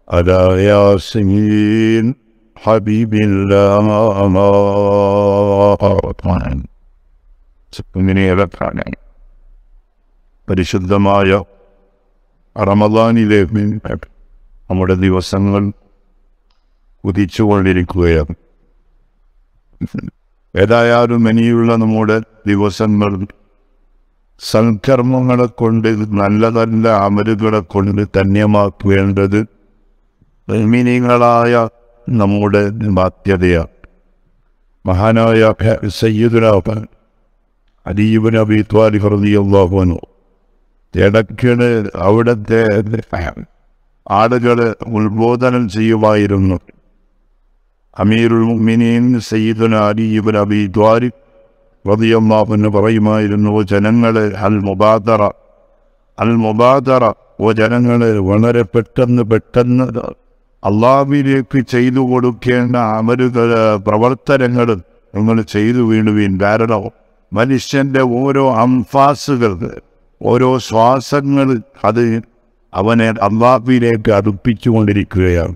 على ياسين حبيب الله ഇങ്ങനെയൊക്കെ പരിശുദ്ധമായ റമദാനിലെ നമ്മുടെ ദിവസങ്ങൾ ഉദിച്ചുകൊണ്ടിരിക്കുകയാണ് ഏതായാലും ഇനിയുള്ള നമ്മുടെ ദിവസങ്ങൾ സൽക്കർമ്മങ്ങളെ കൊണ്ട് നല്ല നല്ല അമലുകളെ കൊണ്ട് ധന്യമാക്കേണ്ടത് നിർമ്മിനികളായ നമ്മുടെ ബാധ്യതയാണ് മഹാനായ സയ്യിദുന അലീബ് നബി ത്വാലി ഹൃദിയല്ലാഹുനു ഇടയ്ക്കിടെ അവിടുത്തെ ആളുകളെ ഉത്ബോധനം ചെയ്യുമായിരുന്നു അമീറുൽ മുഅ്മിനീൻ സയ്യിദുന അലീബ് നബി ത്വാലി റതിയല്ലാഹുന്ന് പറയുമായിരുന്നു ജനങ്ങളെ അൽ മുബാദറ അൽ മുബാദറ ഓ ജനങ്ങളെ വളരെ പെട്ടെന്ന് പെട്ടെന്ന് അള്ളാഹുവിലേക്ക് ചെയ്തു കൊടുക്കേണ്ട അമലുകൾ പ്രവർത്തനങ്ങൾ നിങ്ങൾ ചെയ്തു വീണുവീൻ കാരണം മനുഷ്യന്റെ ഓരോ അംഫാസുകൾ ഓരോ ശ്വാസങ്ങൾ അത് അവനെ അള്ളാഹുവിലേക്ക് അടുപ്പിച്ചുകൊണ്ടിരിക്കുകയാണ്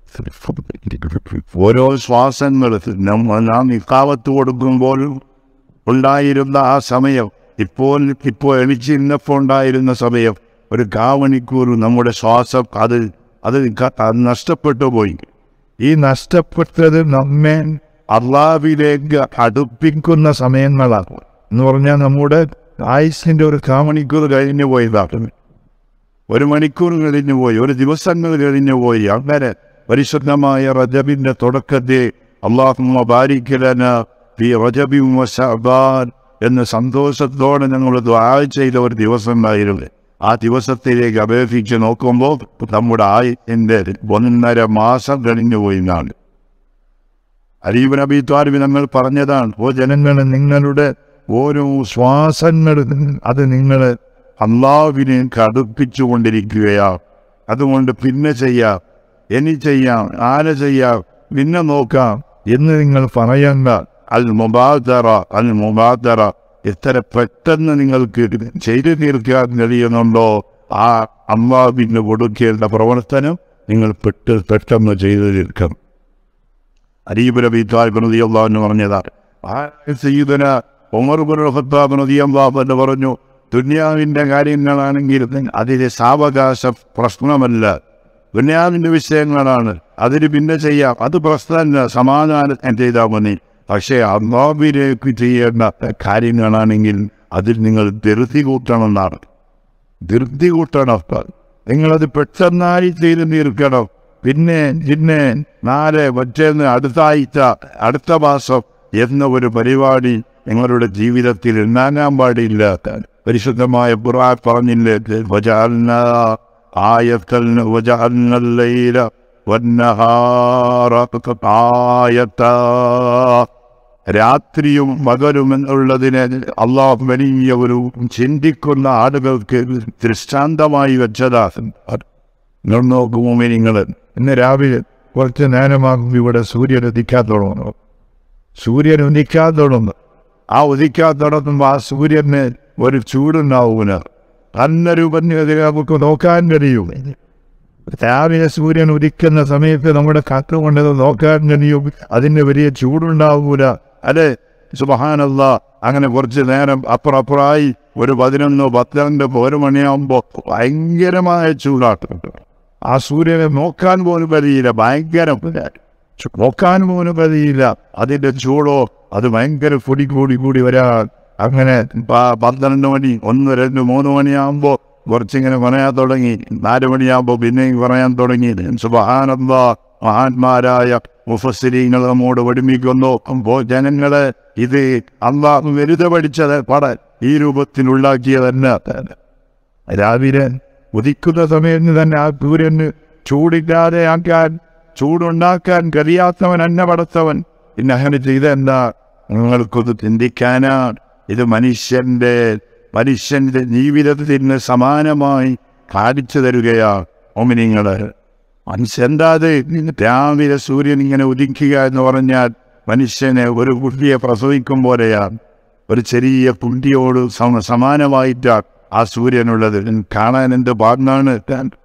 ഓരോ ശ്വാസങ്ങൾ നമ്മ നാം ഇക്കാവത്ത് കൊടുക്കുമ്പോൾ ഉണ്ടായിരുന്ന ആ സമയം ഇപ്പോൾ ഇപ്പോൾ എണിച്ചിരുന്നപ്പോൾ ഉണ്ടായിരുന്ന സമയം ഒരു കാമണിക്കൂർ നമ്മുടെ ശ്വാസം അത് അത് ക- അത് നഷ്ടപ്പെട്ടു പോയി ഈ നഷ്ടപ്പെട്ടത് നമ്മെ അള്ളാവിലേക്ക് അടുപ്പിക്കുന്ന സമയങ്ങളാണ് എന്ന് പറഞ്ഞാൽ നമ്മുടെ ആയുസിന്റെ ഒരു കാമണിക്കൂർ കഴിഞ്ഞു പോയതാണ് ഒരു മണിക്കൂർ കഴിഞ്ഞു പോയി ഒരു ദിവസങ്ങൾ കഴിഞ്ഞു പോയി അങ്ങനെ പരിശുദ്ധമായ റജബിന്റെ തുടക്കത്തെ അള്ളാഹുമ്മ ബാരിക്കലന ഫി റജബിൻ വശഅബാൻ എന്ന സന്തോഷത്തോടെ ഞങ്ങൾ ദ്വാ ചെയ്ത ഒരു ദിവസം ഉണ്ടായിരുന്നു ആ ദിവസത്തിലേക്ക് അപേക്ഷിച്ച് നോക്കുമ്പോൾ നമ്മുടെ ആയത്തിന്റെ ഒന്നര മാസം കഴിഞ്ഞു പോയി എന്നാണ് അലീബ് നബി ത്വാലിബ് നമ്മൾ പറഞ്ഞതാണ് ഓ ജനങ്ങൾ നിങ്ങളുടെ ഓരോ ശ്വാസങ്ങളും അത് നിങ്ങൾ അള്ളാഹുവിനെ കടുപ്പിച്ചുകൊണ്ടിരിക്കുകയാണ് അതുകൊണ്ട് പിന്നെ ചെയ്യാം ഇനി ചെയ്യാം ആരെ ചെയ്യാം പിന്നെ നോക്കാം എന്ന് നിങ്ങൾ പറയണ്ട അൽ മുബാദറ അൽ മുബാദറ എത്ര പെട്ടെന്ന് നിങ്ങൾക്ക് ചെയ്തു തീർക്കാൻ കഴിയുന്നുണ്ടോ ആ അള്ളാഹുവിന് കൊടുക്കേണ്ട പ്രവർത്തനം നിങ്ങൾ പെട്ട് പെട്ടെന്ന് ചെയ്തു തീർക്കണം അരീബ് നബി താലിബ് നദി അള്ളാഹുന്ന് പറഞ്ഞതാണ് ആ സയ്യിദന ഉമർ ബിൻ ഖത്താബ് നദി അള്ളാഹു എന്ന് പറഞ്ഞു ദുന്യാവിൻ്റെ കാര്യങ്ങളാണെങ്കിൽ അതിലെ സാവകാശ പ്രശ്നമല്ല ദുന്യാവിൻ്റെ വിഷയങ്ങളാണ് അതിന് പിന്നെ ചെയ്യാം അത് പ്രശ്നമല്ല സമാധാനം ചെയ്താൽ മതി പക്ഷേ അള്ളാഹുവിലേക്ക് ചെയ്യേണ്ട കാര്യങ്ങളാണെങ്കിൽ അതിൽ നിങ്ങൾ ധൃതി കൂട്ടണമെന്നാണ് ധൃതി കൂട്ടണം നിങ്ങളത് പെട്ടെന്നായി ചെയ്ത് തീർക്കണം പിന്നെ പിന്നെ നാല് മറ്റേന്ന് അടുത്ത ആഴ്ച അടുത്ത മാസം എന്ന ഒരു പരിപാടി നിങ്ങളുടെ ജീവിതത്തിൽ ഉണ്ടാകാൻ പാടില്ല പരിശുദ്ധമായ ഖുർആൻ പറഞ്ഞില്ലേ വജഅൽന ആയത്തൽ വജഅൽനൽ ലൈല വന്നഹാറ ആയത്താ രാത്രിയും പകലും എന്നുള്ളതിനെ അള്ളാഹു വലിയ ഒരു ചിന്തിക്കുന്ന ആളുകൾക്ക് ദൃഷ്ടാന്തമായി വെച്ചതാണ് നിങ്ങൾ നോക്കുമോ നിങ്ങൾ ഇന്ന് രാവിലെ കുറച്ച് നേരമാകും ഇവിടെ സൂര്യൻ ഉദിക്കാൻ തുടങ്ങുന്നു സൂര്യൻ ഉദിക്കാൻ തുടങ്ങുന്നു ആ ഉദിക്കാൻ തുടങ്ങുമ്പോൾ ആ സൂര്യന് ഒരു ചൂടുണ്ടാവൂല നല്ല രൂപത്തിൽ നമുക്ക് നോക്കാൻ കഴിയും രാവിലെ സൂര്യൻ ഉദിക്കുന്ന സമയത്ത് നമ്മുടെ കത്തുകൊണ്ടത് നോക്കാൻ കഴിയും അതിന് വലിയ ചൂടുണ്ടാവൂല അല്ലേ സുബഹാനല്ല അങ്ങനെ കുറച്ച് നേരം അപ്പുറപ്പുറമായി ഒരു പതിനൊന്നോ പന്ത്രണ്ട് ഒരു മണിയാകുമ്പോൾ ഭയങ്കരമായ ചൂടാട്ടുണ്ട് ആ സൂര്യനെ നോക്കാൻ പോലും കഴിയില്ല ഭയങ്കര നോക്കാൻ പോലും കഴിയില്ല അതിന്റെ ചൂടോ അത് ഭയങ്കര പൊടി കൂടി കൂടി വരാൻ അങ്ങനെ പ- പന്ത്രണ്ട് മണി ഒന്ന് രണ്ട് മൂന്ന് മണിയാകുമ്പോൾ കുറച്ചിങ്ങനെ പറയാൻ തുടങ്ങി നാല് മണിയാകുമ്പോൾ പിന്നെയും പറയാൻ തുടങ്ങി സുബഹാനന്ദ മഹാന്മാരായ മുഫസ്സിരിങ്ങൾ നമ്മോട് പഠിപ്പിക്കുന്നു അപ്പോൾ ജനങ്ങളെ ഇത് അള്ളാഹ് വെറുതെ പഠിച്ചത് പട ഈ രൂപത്തിലുള്ളാക്കിയതല്ല രാവിലെ ഉദിക്കുന്ന സമയത്ത് തന്നെ ആ സൂര്യന് ചൂടില്ലാതെ ആക്കാൻ ചൂടുണ്ടാക്കാൻ കഴിയാത്തവൻ അന്ന പടത്തവൻ പിന്നെ അങ്ങനെ ചെയ്തെന്താ നിങ്ങൾക്കൊന്ന് ചിന്തിക്കാനാണ് ഇത് മനുഷ്യന്റെ മനുഷ്യന്റെ ജീവിതത്തിന് സമാനമായി കാണിച്ചു തരികയാണ് ഓമിനിങ്ങള് മനുഷ്യന്താത് രാവിലെ സൂര്യൻ ഇങ്ങനെ ഉദിക്കുക എന്ന് പറഞ്ഞാൽ മനുഷ്യനെ ഒരു കുട്ടിയെ പ്രസവിക്കും പോലെയാണ് ഒരു ചെറിയ കുട്ടിയോട് സമ സമാനമായിട്ടാണ് ആ സൂര്യനുള്ളത് കാണാൻ എന്ത് പാടാണ്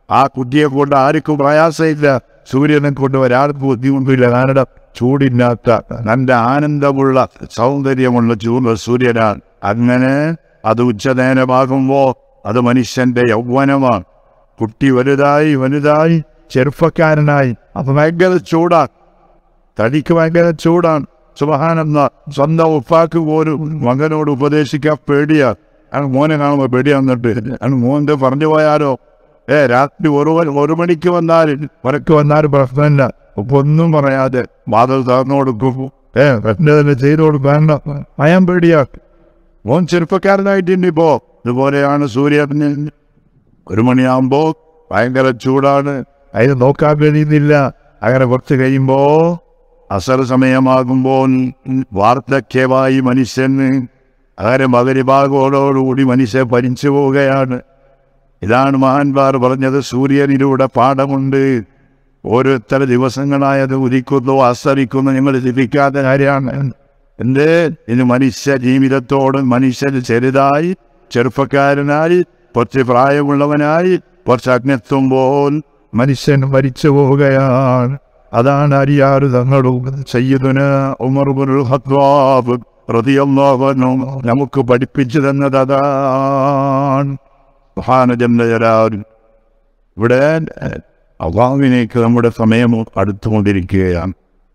ആ കുട്ടിയെ കൊണ്ട് ആർക്കും പ്രയാസമില്ല സൂര്യനെ കൊണ്ട് ഒരാൾക്കും ബുദ്ധിമുട്ടില്ല കാരണം ചൂടില്ലാത്ത നല്ല ആനന്ദമുള്ള സൗന്ദര്യമുള്ള ചൂട് സൂര്യനാണ് അങ്ങനെ അത് ഉച്ചനേരമാകുമ്പോൾ അത് മനുഷ്യന്റെ യൗവനമാണ് കുട്ടി വലുതായി വലുതായി ചെറുപ്പക്കാരനായി അപ്പൊ ഭയങ്കര ചൂടാണ് തടിക്ക് ഭയങ്കര ചൂടാണ് സുബഹാനെന്ന സ്വന്തം ഉപ്പാക്ക് പോലും മകനോട് ഉപദേശിക്കാൻ പേടിയാ അയാൾ മോനെ കാണുമ്പോൾ പേടിയാന്നിട്ട് അയാൾ മോന്റെ പറഞ്ഞു പോയാലോ ഏ രാത്രി ഒരു മണി- ഒരു മണിക്ക് വന്നാൽ വരക്ക് വന്നാൽ പ്രശ്നമില്ല ഉപ്പ ഒന്നും പറയാതെ വാതിൽ തുറന്നു കൊടുക്കും ഏ പറ്റുന്ന തന്നെ ചെയ്തു കൊടുക്കാൻ ഭയം പേടിയാ മോൻ ചെറുപ്പക്കാരനായിട്ടുണ്ട് ഇപ്പോ ഇതുപോലെയാണ് സൂര്യന് ഒരു മണിയാകുമ്പോൾ ഭയങ്കര ചൂടാണ് അതിന് നോക്കാൻ കഴിയുന്നില്ല അങ്ങനെ കുറച്ച് കഴിയുമ്പോ അസർ സമയമാകുമ്പോൾ വാർദ്ധക്യമായി മനുഷ്യന് അങ്ങനെ മകരിഭാഗോടോടുകൂടി മനുഷ്യൻ പരിച്ചു പോവുകയാണ് ഇതാണ് മഹാന്മാർ പറഞ്ഞത് സൂര്യനിലൂടെ പാഠമുണ്ട് ഓരോരുത്തര ദിവസങ്ങളായത് ഉദിക്കുന്നു അസ്തമിക്കുന്നു നിങ്ങൾ ചിന്തിക്കാത്ത കാര്യമാണ് എന്ത് ഇത് മനുഷ്യ ജീവിതത്തോട് മനുഷ്യൻ ചെറുതായി ചെറുപ്പക്കാരനായി കുറച്ച് പ്രായമുള്ളവനായി കുറച്ച് അഗ്നെത്തുമ്പോൾ മനുഷ്യൻ മരിച്ചു പോവുകയാണ് അതാണ് അരിയാറ് തങ്ങളും സയ്യിദുന ഉമർ ഇബ്നുൽ ഖത്താബ് റളിയല്ലാഹു അൻഹു നമുക്ക് പഠിപ്പിച്ചു തന്നത് അതാണ് മഹാനജന്മജരാരും ഇവിടെ അള്ളാഹുവിനേക്ക് നമ്മുടെ സമയം അടുത്തുകൊണ്ടിരിക്കുകയാണ്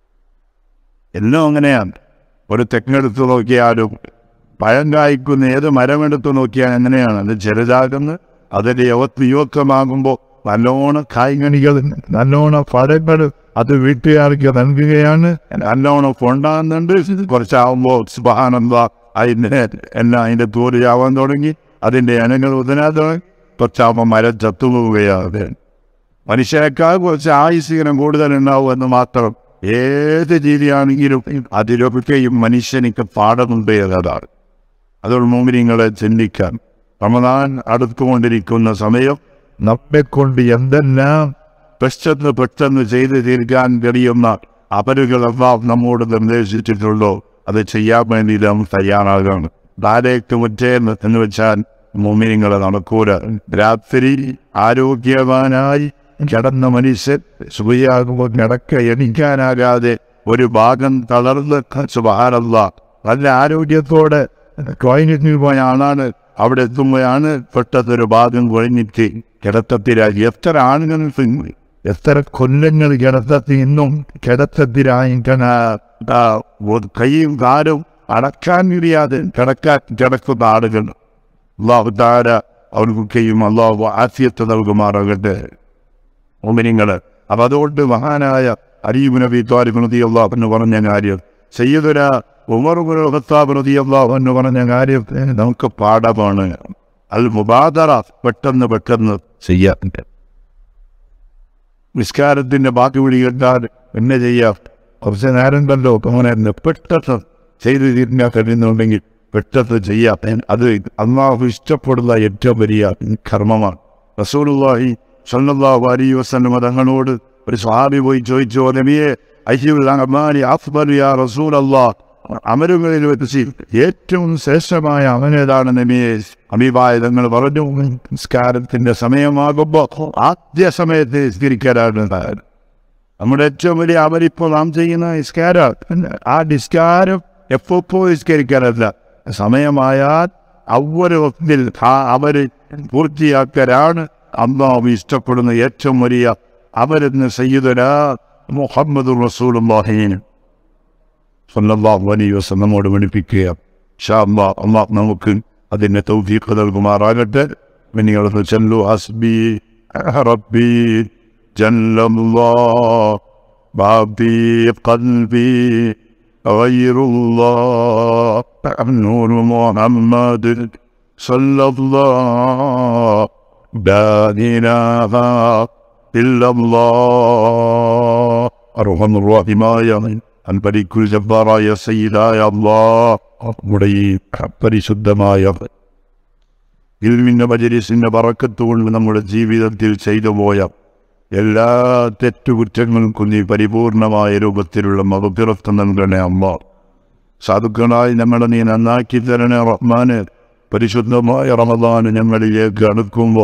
എല്ലാം അങ്ങനെയാണ് ഒരു തെങ്ങെടുത്ത് നോക്കിയാലും പഴം കായ്ക്കുന്ന ഏത് മരമെടുത്ത് നോക്കിയാൽ എങ്ങനെയാണ് അത് ചെറുതാകുന്ന അതിൻ്റെ യുവത്ത് യുവത്വമാകുമ്പോൾ നല്ലോണം കായ്കണികൾ നല്ലോണം പഴങ്ങൾ അത് വീട്ടുകാർക്ക് നൽകുകയാണ് നല്ലോണം കൊണ്ടാകുന്നുണ്ട് കുറച്ചാവുമ്പോൾ സുബാനന്ദ അതിൻ്റെ എല്ലാം അതിൻ്റെ തൂരിയാവാൻ തുടങ്ങി അതിൻ്റെ ഇനങ്ങൾ ഉതനാൻ തുടങ്ങി കുറച്ചാവുമ്പോൾ മരം ചത്തുപോവുകയാണ് മനുഷ്യനേക്കാൾ കുറച്ച് ആയുസ്സീകരം കൂടുതലുണ്ടാവും എന്ന് മാത്രം ഏത് ജീവിയാണെങ്കിലും അതിലൊക്കെയും മനുഷ്യനിക്ക് പാഠമുണ്ട് എന്നതാണ് അതുകൊണ്ട് മുമ്പിനിങ്ങളെ ചിന്തിക്കാൻ റമദാൻ അടുത്തുകൊണ്ടിരിക്കുന്ന സമയം നമ്മെ കൊണ്ട് എന്തെല്ലാം പെട്ടെന്ന് പെട്ടെന്ന് ചെയ്തു തീർക്കാൻ കഴിയുന്ന അപരുകളെല്ലാം നമ്മോട് നിർദ്ദേശിച്ചിട്ടുള്ളോ അത് ചെയ്യാൻ വേണ്ടി നാം തയ്യാറാകണം താരേക്ക് മുറ്റേന്ന് എന്ന് വെച്ചാൽ മുമ്പിനിങ്ങളെ നടക്കൂല രാത്രി ആരോഗ്യവാനായി കിടന്ന മനുഷ്യൻ സുഖയാകുമ്പോൾ കിടക്ക എണിക്കാനാകാതെ ഒരു ഭാഗം തളർന്ന് സുബാരല്ല നല്ല ആരോഗ്യത്തോടെ കഴിഞ്ഞു പോയ ആളാണ് അവിടെ എത്തുമ്പോഴാണ് പെട്ടെന്നൊരു ഭാഗം കഴിഞ്ഞിട്ട് കിടത്തത്തിലായി എത്ര ആളുകൾ തിന്നു എത്ര കൊല്ലങ്ങൾ കിടത്തത്തിൽ ഇന്നും കിടത്തത്തിലായി കൈയും കാലും അടക്കാൻ കഴിയാതെ കിടക്കാൻ കിടക്കുന്ന ആളുകൾ അള്ളാഹു താര അവർക്കൊക്കെയും അള്ളാഹു ആഫിയത്ത് നൽകുമാറാകട്ടെ മോമിനിങ്ങള് അപ്പൊ അതുകൊണ്ട് മഹാനായ അരീബ് നബി താരിഖ് നദി അള്ളാഹ് എന്ന് പറഞ്ഞ കാര്യം സയ്യിദുര ഉമർ ഖത്താബ് നദി അള്ളാഹ് എന്ന് പറഞ്ഞ കാര്യം നമുക്ക് പാഠമാണ് അൽ മുബാദറ പെട്ടെന്ന് പെട്ടെന്ന് ചെയ്യാൻ നിസ്കാരത്തിന്റെ ബാക്കി വിളി കേട്ടാൽ എന്നെ ചെയ്യാം കുറച്ച് നേരം കണ്ടോ അങ്ങനെ പെട്ടെന്ന് ചെയ്ത് തീർക്കാൻ കഴിയുന്നുണ്ടെങ്കിൽ പെട്ടെന്ന് ചെയ്യാം അത് അള്ളാഹു ഇഷ്ടപ്പെടുന്ന ഏറ്റവും വലിയ കർമ്മമാണ് റസൂലുള്ളാഹി സല്ലല്ലാഹു അലൈഹി വസല്ലം തങ്ങളോട് ഒരു സ്വഹാബി പോയി ചോദിച്ചു "ഓ നബിയെ അയ്യുൽ അമാലി അഫ്ദലു യാ റസൂലല്ലാഹ് അമലുകളിൽ വെച്ച് ഏറ്റവും ശ്രേഷ്ഠമായ അമലേതാണ് നബിയെ അമീബായ തങ്ങൾ പറഞ്ഞു നിസ്കാരത്തിന്റെ സമയമാകുമ്പോൾ ആദ്യ സമയത്ത് നിസ്കരിക്കാനാണ് നമ്മുടെ ഏറ്റവും വലിയ അമലിപ്പോൾ നാം ചെയ്യുന്ന നിസ്കാരം ആ നിസ്കാരം എപ്പോ നിസ്കരിക്കാനല്ല സമയമായാൽ അവര് വക്തിൽ ആ അവര് പൂർത്തിയാക്കലാണ് അള്ളാഹു ഇഷ്ടപ്പെടുന്ന ഏറ്റവും വലിയ അവരെന്ന് സയ്യിദന മുഹമ്മദ് റസൂലുള്ളാഹീൻ സല്ലല്ലാഹു അലൈഹി വസല്ലം നമ്മോട് പഠിപ്പിക്കുക ഇൻഷാ അല്ലാഹ് അള്ളാഹ് നമുക്ക് അതിൻ്റെ തൗഫീഖ് നൽകുമാറാകട്ടെ നിങ്ങളൊന്ന് ചെല്ലു ഹസ്ബി റബ്ബി ജല്ലല്ലാഹ് ബാബി ഖൽബി غير الله نور محمد صلى الله لا إله إلا الله أرحم الراحماയ അൻപരിക്കുൽ ജബ്ബാറായ സയ്യിദായ അള്ളാഹ് നമ്മുടെ ഈ പരിശുദ്ധമായ ഇൽമിൻ്റെ മജലിസിൻ്റെ പറക്കത്ത് കൊണ്ട് നമ്മുടെ ജീവിതത്തിൽ ചെയ്തു പോയ എല്ലാ തെറ്റുകുറ്റങ്ങൾക്കും നീ പരിപൂർണമായ രൂപത്തിലുള്ള മതപ്പിറത്ത് നൽകണേ അമ്മ സാധുക്കളായി നമ്മളെ നീ നന്നാക്കി തരണേ റഹ്മാന് പരിശുദ്ധമായ റമദാന് ഞങ്ങളിലേക്ക് അടുക്കുമ്പോൾ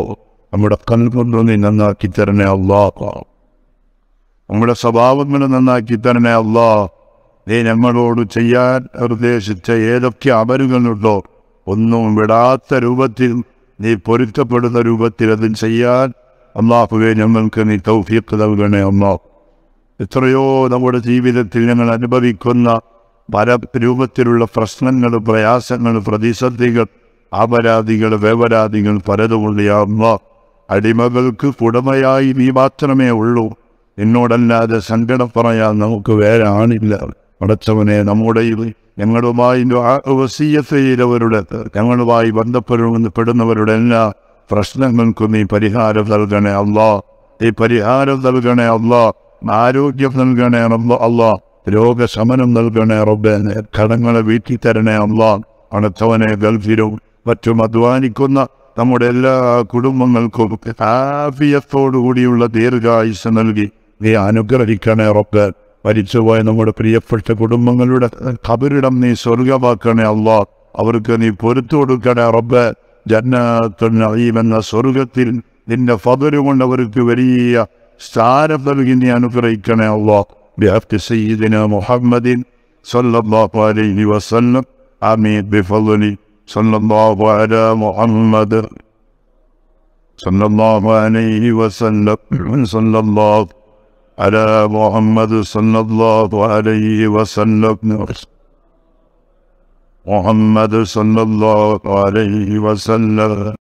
നമ്മുടെ കൽക്കൊണ്ടു നീ നന്നാക്കി തരണേ അള്ളാ നമ്മുടെ സ്വഭാവങ്ങൾ നന്നാക്കി തരണേ അള്ളാ നീ ഞങ്ങളോട് ചെയ്യാൻ നിർദ്ദേശിച്ച ഏതൊക്കെ അമലുകളുണ്ടോ ഒന്നും വിടാത്ത രൂപത്തിൽ നീ പൊരുത്തപ്പെടുന്ന രൂപത്തിൽ അത് ചെയ്യാൻ അള്ളാഹുവെ ഞങ്ങൾക്ക് നീ തൗഫീഖ് നൽകണേ അള്ളാഹ് എത്രയോ നമ്മുടെ ജീവിതത്തിൽ ഞങ്ങൾ അനുഭവിക്കുന്ന പല രൂപത്തിലുള്ള പ്രശ്നങ്ങൾ പ്രയാസങ്ങൾ പ്രതിസന്ധികൾ അപരാധികൾ വേവരാധികൾ പലതുമുണ്ട് യാ അള്ളാ അടിമകൾക്ക് ഉടമയായി നീ മാത്രമേ ഉള്ളൂ എന്നോടല്ലാതെ സങ്കടം പറയാൻ നമുക്ക് വേറെ ആണില്ല പടച്ചവനെ നമ്മുടെ ഈ ഞങ്ങളുമായി വസീയത്ത് ചെയ്തവരുടെ ഞങ്ങളുമായി ബന്ധപ്പെടുന്ന പെടുന്നവരുടെ എല്ലാ പ്രശ്നങ്ങൾക്കും നീ പരിഹാരം നൽകണേ അള്ളാ നീ പരിഹാരം നൽകണേ അള്ളാ ആരോഗ്യം നൽകണേ റബ്ബ് അള്ളാ രോഗശമനം നൽകണേ റബ്ബെ കടങ്ങളെ വീട്ടി തരണേ അള്ളാ അണത്തവനെ ഗൾഫിലും മറ്റും അധ്വാനിക്കുന്ന നമ്മുടെ എല്ലാ കുടുംബങ്ങൾക്കും ആഫിയത്തോടുകൂടിയുള്ള ദീർഘായുസ് നൽകി നീ അനുഗ്രഹിക്കണേ റബ്ബ് മരിച്ചുപോയ നമ്മുടെ പ്രിയപ്പെട്ട കുടുംബങ്ങളുടെ കബറിടം നീ സ്വർഗമാക്കണേ അള്ളാ അവർക്ക് നീ പൊരുത്തു കൊടുക്കണേ റബ്ബ് ജന്നാത്തുൽ നഈം എന്ന സ്വർഗത്തിൽ നിന്റെ ഫതല് കൊണ്ട് അവർക്ക് വലിയ സ്ഥാനം നൽകി നീ അനുഗ്രഹിക്കണേ അള്ളാ بحق سيدنا محمد صلى الله عليه وسلم آمين بفضل صلى الله على محمد صلى الله عليه وسلم صلى الله على محمد صلى الله عليه وسلم محمد صلى الله عليه وسلم